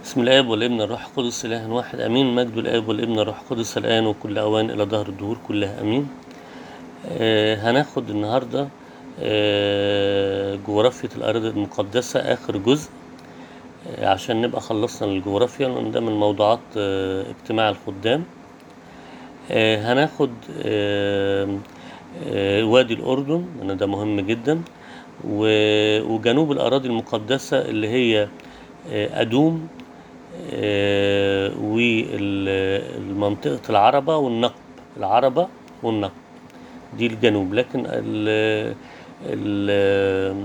بسم الآب والابن الروح القدس إله واحد أمين مجد الآب والابن الروح القدس الآن وكل أوان إلى ظهر الدهور كلها أمين آه هناخد النهاردة آه جغرافية الأراضي المقدسة آخر جزء آه عشان نبقى خلصنا الجغرافيا لأن ده من موضوعات آه اجتماع الخدام آه هناخد آه آه وادي الأردن لأن ده مهم جدا و- وجنوب الأراضي المقدسة اللي هي آه، أدوم آه، والمنطقة العربة والنقب العربة والنقب دي الجنوب لكن ال ال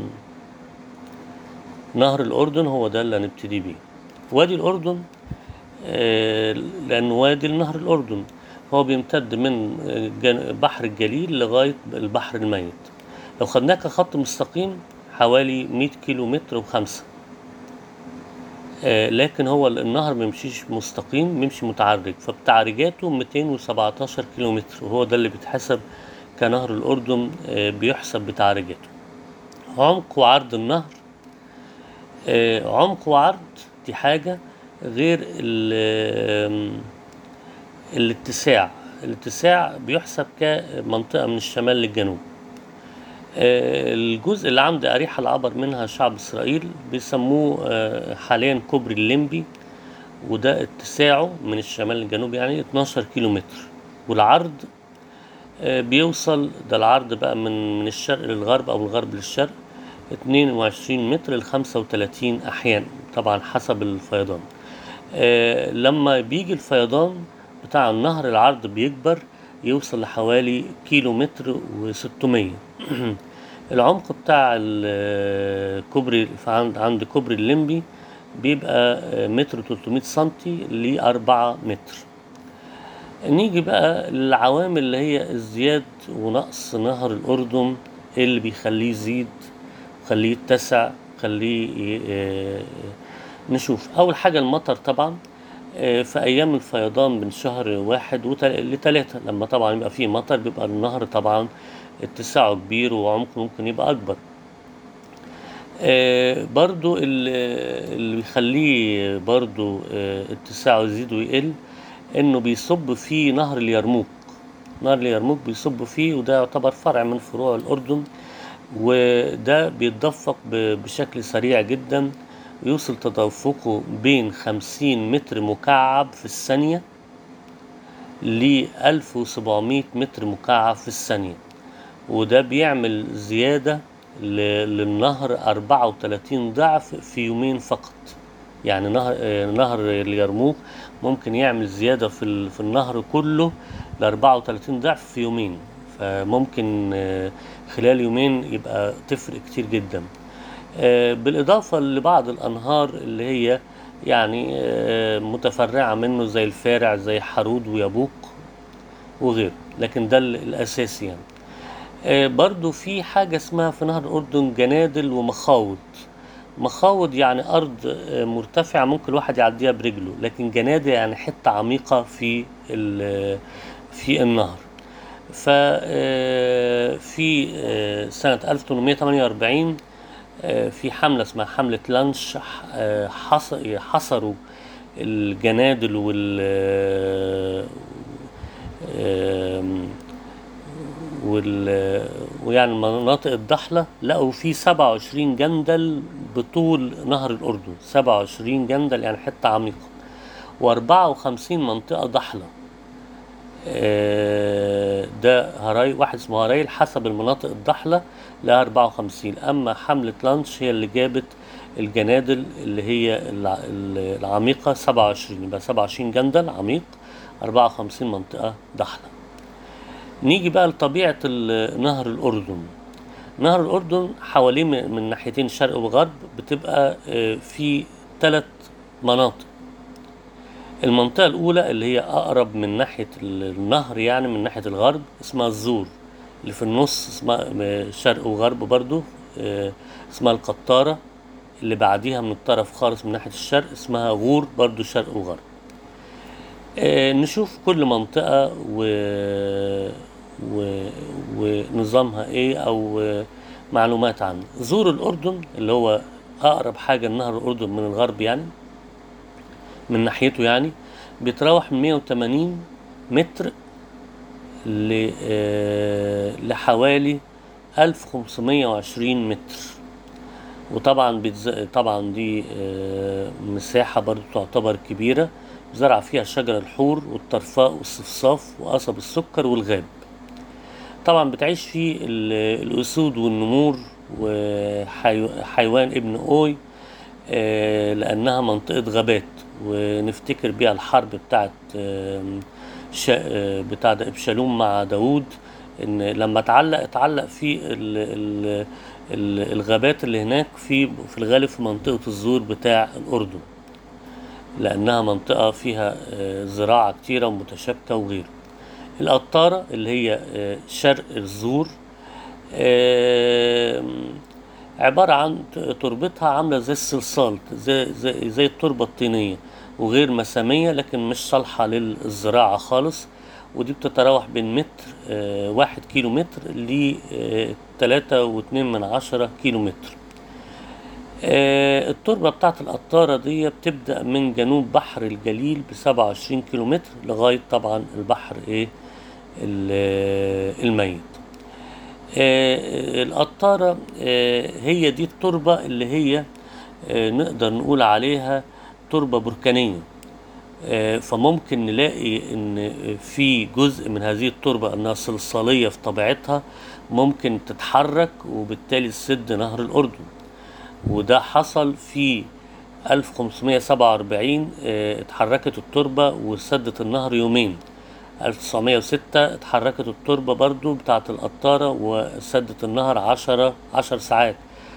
نهر الأردن هو ده اللي هنبتدي بيه وادي الأردن آه، لأنه وادي لنهر الأردن هو بيمتد من آه، جن- بحر الجليل لغاية البحر الميت لو خدناه كخط مستقيم حوالي 100 كيلو متر وخمسة آه، لكن هو النهر ما يمشيش مستقيم بيمشي متعرج فبتعرجاته 217 كيلو متر وهو ده اللي بيتحسب كنهر الأردن آه، بيحسب بتعرجاته عمق وعرض النهر آه، عمق وعرض دي حاجة غير ال- آم، الاتساع الاتساع بيحسب كمنطقة من الشمال للجنوب آه، الجزء اللي عند أريحة العبر منها شعب إسرائيل بيسموه آه، حاليا كوبري الليمبي وده اتساعه من الشمال للجنوب يعني 12 كيلو متر والعرض آه، بيوصل ده العرض بقى من من الشرق للغرب أو الغرب للشرق 22 متر ل 35 أحيانا طبعا حسب الفيضان آه، لما بيجي الفيضان بتاع النهر العرض بيكبر يوصل لحوالي كيلو متر و600 العمق بتاع الكوبري عند عند كوبري الليمبي بيبقى آه، متر 300 سنتي لأربعة متر نيجي بقى للعوامل اللي هي ازدياد ونقص نهر الأردن إيه اللي بيخليه يزيد خليه يتسع خليه ي- آه، نشوف أول حاجة المطر طبعا آه، في أيام الفيضان من شهر واحد وتل- لتلاتة لما طبعا يبقى فيه مطر بيبقى النهر طبعا اتساعه كبير وعمقه ممكن يبقى أكبر آه، برضو ال- اللي بيخليه برضو آه، اتساعه يزيد ويقل انه بيصب فيه نهر اليرموك نهر اليرموك بيصب فيه وده يعتبر فرع من فروع الأردن وده بيتدفق ب- بشكل سريع جدا ويوصل تدفقه بين 50 متر مكعب في الثانية ل 1700 متر مكعب في الثانية وده بيعمل زيادة ل- للنهر 34 ضعف في يومين فقط يعني نهر آه، نهر اليرموك ممكن يعمل زيادة في ال- في النهر كله ل 34 ضعف في يومين فممكن آه، خلال يومين يبقى تفرق كتير جدا آه، بالإضافة لبعض الأنهار اللي هي يعني آه، متفرعة منه زي الفارع زي حرود ويبوق وغيره لكن ده ال- الأساسي يعني آه، برضو في حاجة اسمها في نهر الأردن جنادل ومخاوض مخاوض يعني أرض آه، مرتفعة ممكن الواحد يعديها برجله لكن جنادل يعني حتة عميقة في ال- في النهر ففي سنة 1848 آه، في حملة اسمها حملة لانش آه، حص- حصروا الجنادل وال آم، وال ويعني المناطق الضحلة لقوا فيه 27 جندل بطول نهر الأردن 27 جندل يعني حتة عميقة و54 منطقة ضحلة آه، ده هراي واحد اسمه هرايل حسب المناطق الضحلة لها 54 أما حملة لانش هي اللي جابت الجنادل اللي هي الع- ال- العميقة 27 يبقى 27 جندل عميق 54 منطقة ضحلة نيجي بقى لطبيعة ال- نهر الأردن نهر الأردن حواليه من من ناحيتين شرق وغرب بتبقى آه، في ثلاث مناطق المنطقة الأولى اللي هي أقرب من ناحية ال- النهر يعني من ناحية الغرب اسمها الزور اللي في النص اسمها م- شرق وغرب برضو آه، اسمها القطارة اللي بعديها من الطرف خالص من ناحية الشرق اسمها غور برضو شرق وغرب آه، نشوف كل منطقة و... و... ونظامها ايه او آه، معلومات عنه زور الأردن اللي هو أقرب حاجة لنهر الأردن من الغرب يعني من ناحيته يعني بيتراوح من 180 متر ل آه، لحوالي 1520 متر وطبعا بتز... طبعا دي آه، مساحة برضو تعتبر كبيرة زرع فيها شجر الحور والطرفاء والصفصاف وقصب السكر والغاب طبعا بتعيش فيه ال- الأسود والنمور وحيوان ابن أوي آه، لأنها منطقة غابات ونفتكر بيها الحرب بتاعت آم، شا- آه، بتاع ده ابشالوم مع داوود ان لما اتعلق اتعلق في ال ال ال الغابات اللي هناك في في الغالب في منطقة الزور بتاع الأردن لأنها منطقة فيها آه، زراعة كتيرة ومتشابكة وغيره القطارة اللي هي آه، شرق الزور آم، عبارة عن ت- تربتها عاملة زي الصلصال زي, زي, زي التربة الطينية وغير مسامية لكن مش صالحة للزراعة خالص ودي بتتراوح بين متر آه، واحد كيلو متر ل آه، تلاتة واتنين من عشرة كيلو متر آه، التربة بتاعت القطارة دي بتبدأ من جنوب بحر الجليل بسبعة وعشرين كيلو متر لغاية طبعا البحر ايه ال- الميت آه، القطارة آه، هي دي التربة اللي هي آه، نقدر نقول عليها تربة بركانية آه، فممكن نلاقي ان في جزء من هذه التربة انها صلصالية في طبيعتها ممكن تتحرك وبالتالي تسد نهر الاردن وده حصل في 1547 آه، اتحركت التربة وسدت النهر يومين 1906 اتحركت التربة برضو بتاعت القطارة وسدت النهر عشرة عشر ساعات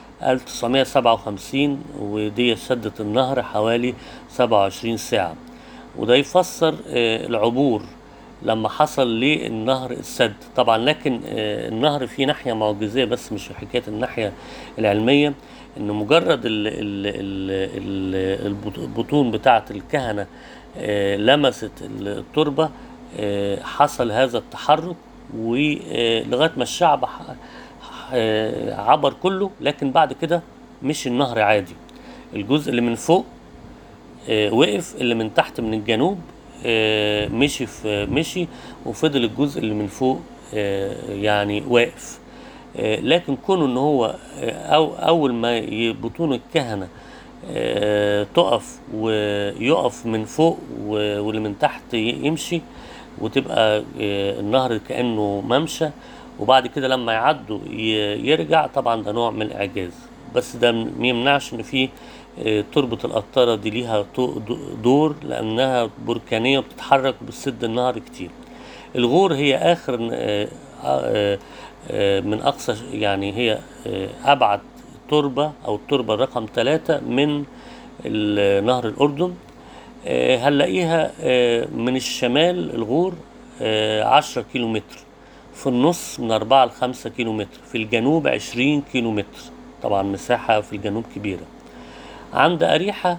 1957 ودي سدت النهر حوالي 27 ساعة وده يفسر آه، العبور لما حصل للنهر السد طبعا لكن آه، النهر فيه ناحية معجزية بس مش حكاية الناحية العلمية ان مجرد ال- ال- ال- ال- البط- البطون بتاعة الكهنة آه، لمست التربة آه، حصل هذا التحرك ولغاية ما الشعب ح- آه، عبر كله لكن بعد كده مش النهر عادي الجزء اللي من فوق آه، وقف اللي من تحت من الجنوب آه، مشي في مشي وفضل الجزء اللي من فوق آه، يعني واقف آه، لكن كونه ان هو آه، أو اول ما ي- بطون الكهنه آه، تقف ويقف من فوق و- واللي من تحت ي- يمشي وتبقى آه، النهر كانه ممشى وبعد كده لما يعدوا ي- يرجع طبعا ده نوع من الاعجاز بس ده ما يمنعش ان في آه، تربة القطارة دي ليها تو- دو- دور لأنها بركانية وبتتحرك وبتسد النهر كتير الغور هي آخر آه، آه، آه، من أقصى يعني هي آه، أبعد تربة أو التربة رقم ثلاثة من ال- نهر الأردن آه، هنلاقيها آه، من الشمال الغور آه، عشرة كيلو متر في النص من أربعة لخمسة كيلو متر في الجنوب عشرين كيلو متر طبعا مساحة في الجنوب كبيرة عند أريحة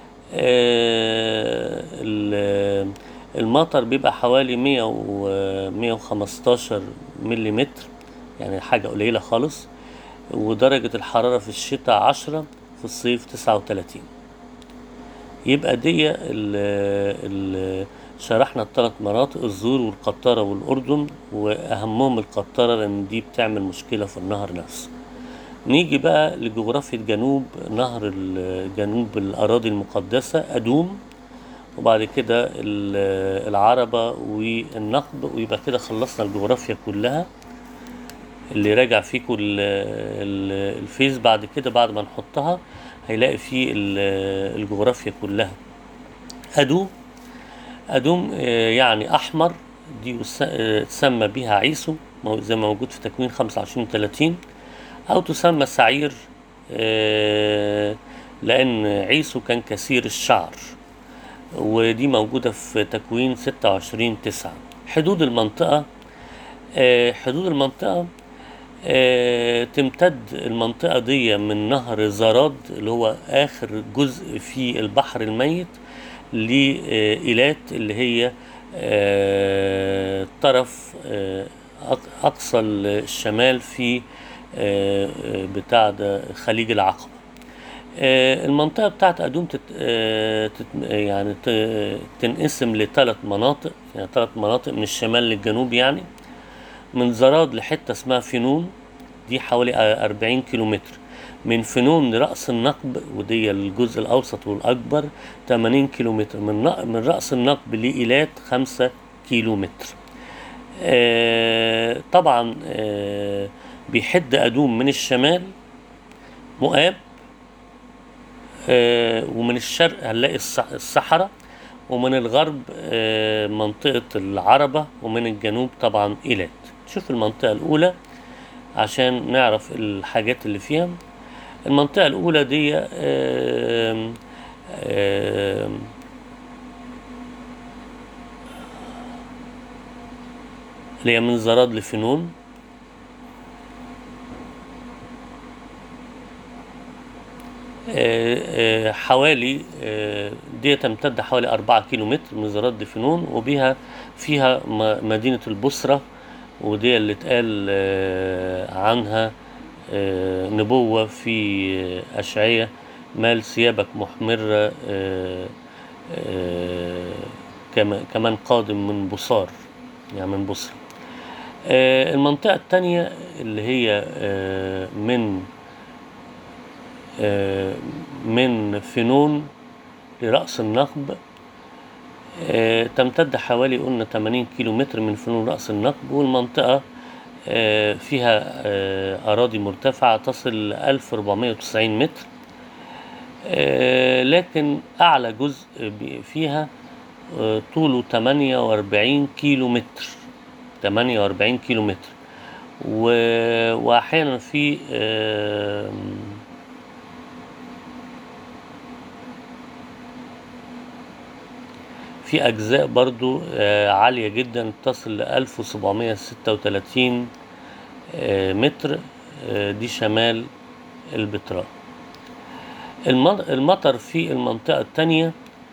آه، ال- المطر بيبقى حوالي 100 و 115 ملم يعني حاجة قليلة خالص ودرجة الحرارة في الشتاء 10 في الصيف 39 يبقى دي ال ال شرحنا الثلاث مناطق الزور والقطارة والأردن وأهمهم القطارة لأن دي بتعمل مشكلة في النهر نفسه نيجي بقى لجغرافية جنوب نهر ال- جنوب الأراضي المقدسة أدوم وبعد كده ال- العربة والنقب ويبقى كده خلصنا الجغرافيا كلها اللي راجع فيكم ال- ال- الفيس بعد كده بعد ما نحطها هيلاقي فيه ال- الجغرافيا كلها أدوم أدوم آه، يعني أحمر دي يس- آه، تسمى بها عيسو مو- زي ما موجود في تكوين 25 30 أو تسمى سعير آه، لأن عيسو كان كثير الشعر ودي موجودة في تكوين 26 9 حدود المنطقة آه، حدود المنطقة آه، تمتد المنطقة دي من نهر زراد اللي هو آخر جزء في البحر الميت لإيلات اللي هي آه، طرف آه، أق- أقصى الشمال في آه، آه، بتاع ده خليج العقبة آه، المنطقة بتاعت أدوم تت... آه، تت... يعني ت... تنقسم لثلاث مناطق يعني ثلاث مناطق من الشمال للجنوب يعني من زراد لحتة اسمها فنون دي حوالي آه، 40 كيلومتر من فنون لرأس النقب ودي الجزء الأوسط والأكبر 80 كيلومتر من ن- من رأس النقب لإيلات 5 كيلومتر آه، طبعا آه، بيحد أدوم من الشمال مؤاب آه، ومن الشرق هنلاقي الص- الصحراء ومن الغرب آه، منطقة العربة ومن الجنوب طبعا إيلات شوف المنطقة الأولى عشان نعرف الحاجات اللي فيها المنطقة الأولى دي آم، آم، اللي هي من زراد لفنون آه، آه، حوالي آه، دي تمتد حوالي أربعة كيلو متر من زراد لفنون وبها فيها م- مدينة البصرة ودي اللي اتقال آه، عنها آه، نبوة في أشعية مال ثيابك محمرة آه، آه، كما- كمان قادم من بصار يعني من بصرة آه، المنطقة التانية اللي هي آه، من آه، من فنون لرأس النقب آه، تمتد حوالي قلنا 80 كيلو متر من فنون رأس النقب والمنطقة آه، فيها آه، أراضي مرتفعة تصل ل 1490 متر آه، لكن أعلى جزء بي- فيها آه، طوله 48 كيلو متر 48 كيلو متر و- وأحيانا في آم، في أجزاء برضو آه، عالية جدا تصل ل 1736 آه، متر آه، دي شمال البتراء المن- المطر في المنطقة التانية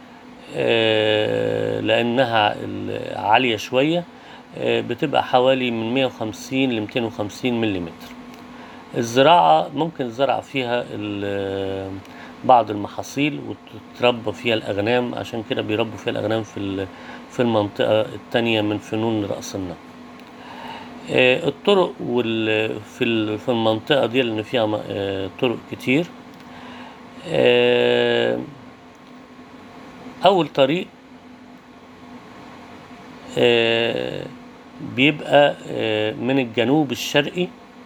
آه، لأنها ال- عالية شوية آه، بتبقى حوالي من 150 ل 250 ملم الزراعة ممكن الزرع فيها ال- بعض المحاصيل وتتربى فيها الأغنام عشان كده بيربوا فيها الأغنام في ال- في المنطقة التانية من فنون رأس النقب آه، الطرق وال في ال- في المنطقة دي لأن فيها م- آه، طرق كتير آه، أول طريق آه، بيبقى آه، من الجنوب الشرقي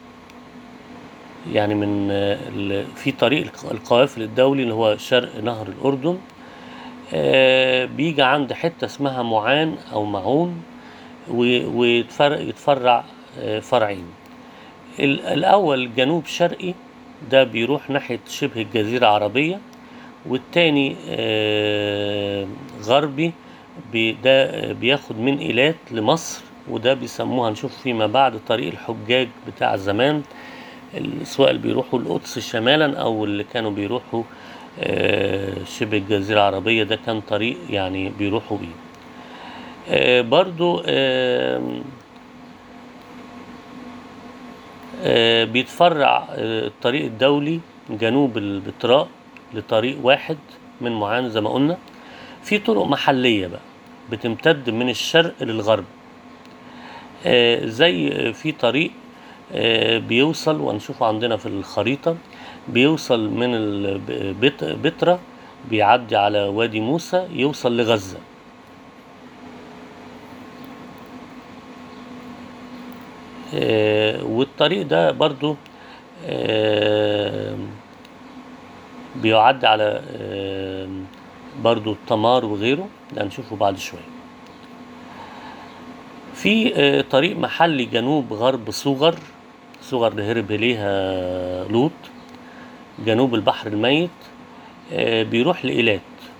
يعني من آه، ال- في طريق الق- القوافل الدولي اللي هو شرق نهر الأردن آه، بيجي عند حتة اسمها معان أو معون و- ويتفرع يتفرع آه، فرعين ال- الأول جنوب شرقي ده بيروح ناحية شبه الجزيرة العربية والتاني آه، غربي بي- ده آه، بياخد من إيلات لمصر وده بيسموها نشوف فيما بعد طريق الحجاج بتاع زمان ال- سواء اللي بيروحوا القدس شمالا أو اللي كانوا بيروحوا آه، شبه الجزيرة العربية ده كان طريق يعني بيروحوا بيه آه، برضو آم، آه، بيتفرع آه، الطريق الدولي جنوب البتراء لطريق واحد من معان زي ما قلنا في طرق محلية بقى بتمتد من الشرق للغرب آه، زي آه، في طريق آه، بيوصل وهنشوفه عندنا في الخريطة بيوصل من ال- بت- بترا بيعدي على وادي موسى يوصل لغزة آه، والطريق ده برضو آه، بيعدي على آه، برضو التمار وغيره ده هنشوفه بعد شوية في آه، طريق محلي جنوب غرب صغر صغر اللي هرب إليها لوط جنوب البحر الميت آه، بيروح لإيلات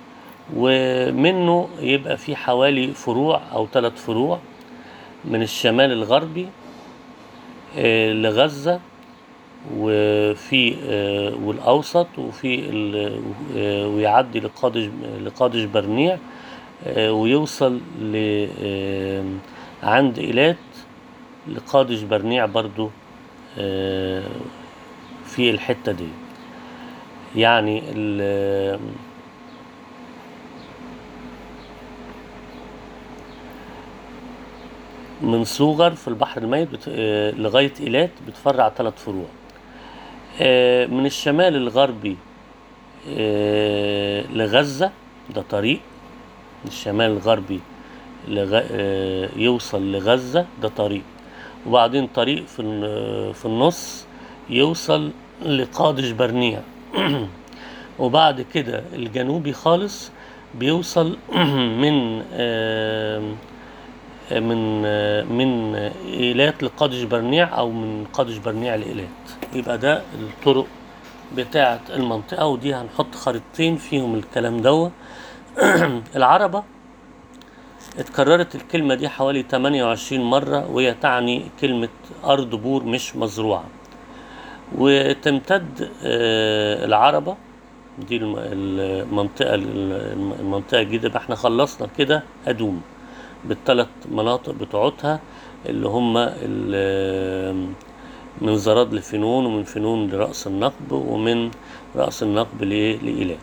ومنه يبقى في حوالي فروع أو ثلاث فروع من الشمال الغربي آه، لغزة وفي آه، والأوسط وفي ال- آه، ويعدي لقادش لقادش برنيع آه، ويوصل ل آه، عند إيلات لقادش برنيع برضو آه، في الحتة دي يعني ال- من صوغر في البحر الميت بت... آه، لغاية إيلات بتفرع ثلاث فروع آه، من الشمال الغربي آه، لغزة ده طريق من الشمال الغربي لغ... آه، يوصل لغزة ده طريق وبعدين طريق في الن- في النص يوصل لقادش برنيع وبعد كده الجنوبي خالص بيوصل من آم، من من ايلات لقادش برنيع او من قادش برنيع لايلات يبقى ده الطرق بتاعه المنطقه ودي هنحط خريطتين فيهم الكلام دوا العربه اتكررت الكلمة دي حوالي 28 مرة وهي تعني كلمة أرض بور مش مزروعة وتمتد آه، العربة دي الم- المنطقة المنطقة الجديدة يبقى احنا خلصنا كده أدوم بالثلاث مناطق بتوعتها اللي هم ال- من زراد لفنون ومن فنون لرأس النقب ومن رأس النقب ل- لإيلات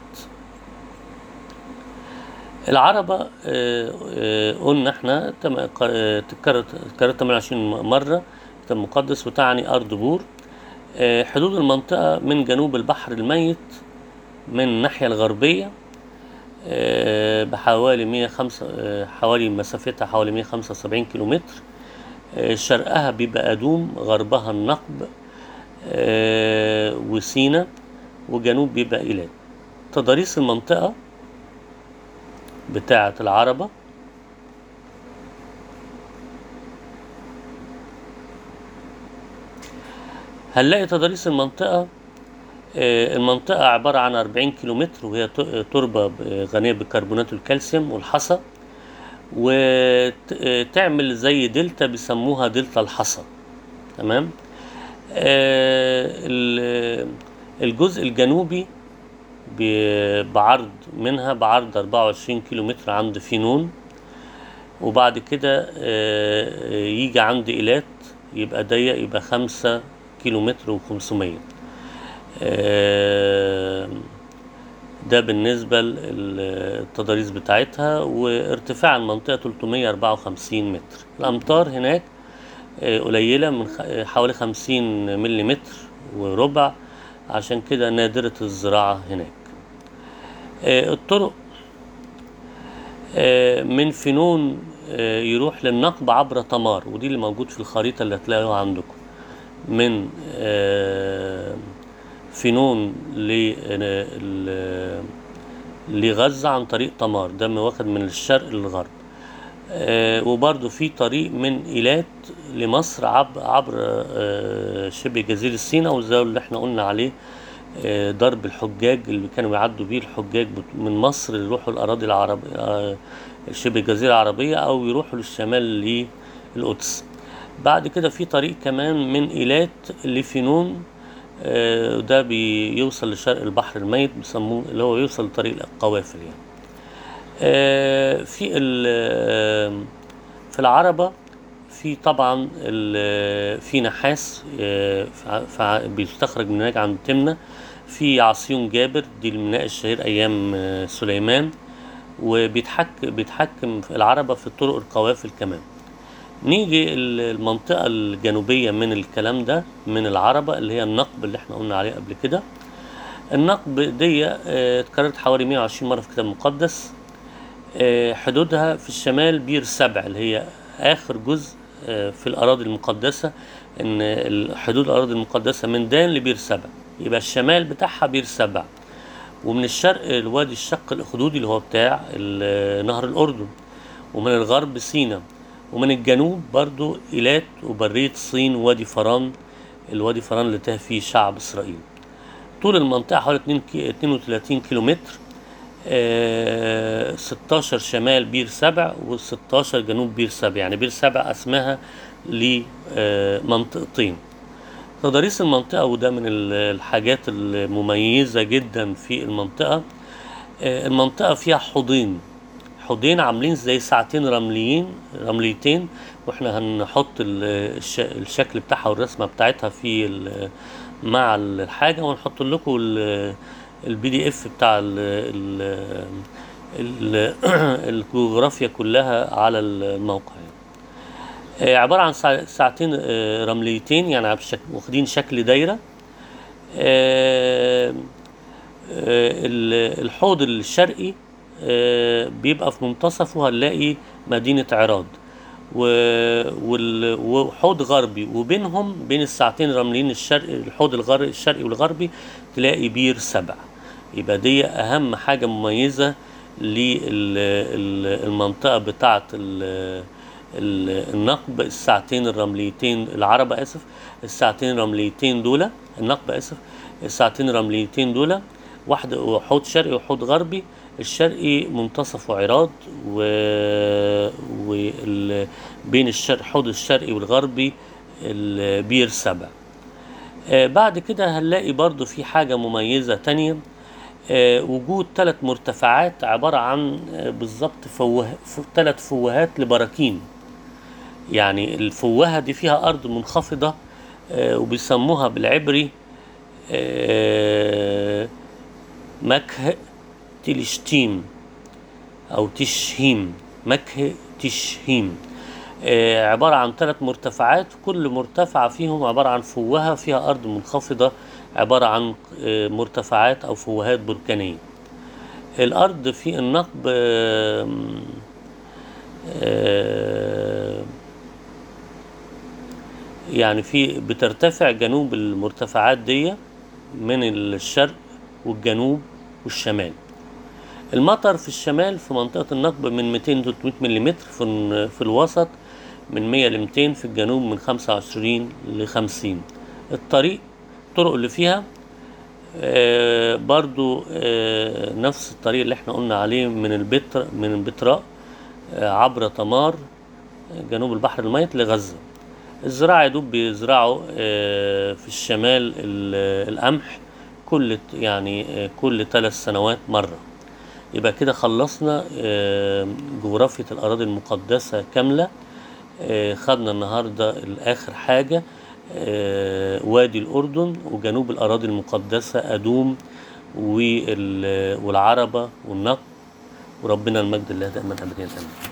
العربة آه، آه، قلنا احنا تم- ق- آه، تكررت تكررت 28 مرة في الكتاب المقدس وتعني أرض بور آه، حدود المنطقة من جنوب البحر الميت من الناحية الغربية آه، بحوالي 105 آه، حوالي مسافتها حوالي 175 كيلومتر آه، شرقها بيبقى أدوم غربها النقب آه، وسينا وجنوب بيبقى إيلات تضاريس المنطقة بتاعة العربة هنلاقي تضاريس المنطقة آه، المنطقة عبارة عن 40 كيلومتر وهي ت- تربة ب- غنية بكربونات الكالسيوم والحصى وتعمل زي دلتا بيسموها دلتا الحصى تمام آه، ال- الجزء الجنوبي ب- بعرض منها بعرض 24 كيلومتر عند فينون وبعد كده آه، يجي عند إيلات يبقى ضيق يبقى خمسة كيلومتر وخمسمية ده بالنسبة للتضاريس بتاعتها وارتفاع المنطقة 354 متر الأمطار هناك آه، قليلة من خ- آه، حوالي 50 ملم وربع عشان كده نادرة الزراعة هناك آه، الطرق آه، من فنون آه، يروح للنقب عبر تمار ودي اللي موجود في الخريطة اللي هتلاقوها عندكم من آه، فنون ل- ل- لغزة عن طريق تمار ده واخد من الشرق للغرب آه، وبرضو في طريق من إيلات لمصر عبر, عبر آه، شبه جزيرة سيناء وزي اللي احنا قلنا عليه آه، ضرب الحجاج اللي كانوا يعدوا بيه الحجاج بت- من مصر يروحوا الأراضي العربية شبه الجزيرة العربية أو يروحوا للشمال للقدس بعد كده في طريق كمان من إيلات لفنون آه، ده بيوصل لشرق البحر الميت بيسموه اللي هو يوصل لطريق القوافل يعني آه، في ال- آه، في العربة في طبعا ال- في نحاس آه، فع- فع- بيستخرج من هناك عند تمنة في عصيون جابر دي الميناء الشهير أيام آه، سليمان وبيتحك بيتحكم في العربة في طرق القوافل كمان نيجي ال- المنطقة الجنوبية من الكلام ده من العربة اللي هي النقب اللي احنا قلنا عليه قبل كده النقب دي آه، اتكررت حوالي 120 مرة في الكتاب المقدس آه، حدودها في الشمال بير سبع اللي هي آخر جزء آه، في الأراضي المقدسة إن ال- حدود الأراضي المقدسة من دان لبير سبع يبقى الشمال بتاعها بير سبع ومن الشرق الوادي الشق الأخدودي اللي هو بتاع ال- نهر الأردن ومن الغرب سينا ومن الجنوب برضو إيلات وبرية صين ووادي فران الوادي فران اللي تاه فيه شعب إسرائيل طول المنطقة حوالي 2 كي- 32 كيلومتر آه، 16 شمال بير سبع و16 جنوب بير سبع يعني بير سبع اسمها لمنطقتين تضاريس المنطقة وده من ال- الحاجات المميزة جدا في المنطقة آه، المنطقة فيها حوضين حوضين عاملين زي ساعتين رمليين رمليتين واحنا هنحط ال- الش- الشكل بتاعها والرسمة بتاعتها في ال- مع الحاجة ونحط لكم ال- البي دي اف بتاع ال ال ال الجغرافيا كلها على الموقع يعني. آه، عبارة عن ساع- ساعتين آه، رمليتين يعني بشك- واخدين شكل دايرة آه، آه، ال- الحوض الشرقي آه، بيبقى في منتصفه هنلاقي مدينة عراض و- وال- وحوض غربي وبينهم بين الساعتين الرمليين الشرقي الحوض الغر- الشرقي والغربي تلاقي بير سبع يبقى دي أهم حاجة مميزة للمنطقة بتاعة ال- ال- النقب الساعتين الرمليتين العربة آسف الساعتين الرمليتين دول النقب آسف الساعتين الرمليتين دول واحدة حوض شرقي وحوض غربي الشرقي منتصفه عراض و... وال... بين الشرق حوض الشرقي والغربي البير سبع آه، بعد كده هنلاقي برضو في حاجة مميزة تانية آه، وجود ثلاث مرتفعات عبارة عن آه، بالظبط فوه... ثلاث فوهات لبراكين يعني الفوهة دي فيها أرض منخفضة آه، وبيسموها بالعبري آه، مكه تلشتيم أو تشهيم مكه تشهيم آه، عبارة عن ثلاث مرتفعات كل مرتفع فيهم عبارة عن فوهة فيها أرض منخفضة عبارة عن آه، مرتفعات أو فوهات بركانية الأرض في النقب آه، آه، يعني في بترتفع جنوب المرتفعات دي من الشرق والجنوب والشمال المطر في الشمال في منطقة النقب من 200 ل 300 ملم في ال- في الوسط من 100 ل 200 في الجنوب من 25 ل 50 الطريق الطرق اللي فيها آه، برضو آه، نفس الطريق اللي احنا قلنا عليه من البتر من البتراء آه، عبر تمار آه، جنوب البحر الميت لغزة الزراعة يا دوب بيزرعوا آه، في الشمال ال- القمح كل يعني آه، كل ثلاث سنوات مرة يبقى كده خلصنا آه، جغرافية الأراضي المقدسة كاملة آه، خدنا النهاردة الآخر حاجة آه، وادي الأردن وجنوب الأراضي المقدسة أدوم وال- والعربة والنقب وربنا المجد الله دائما أبدا آمين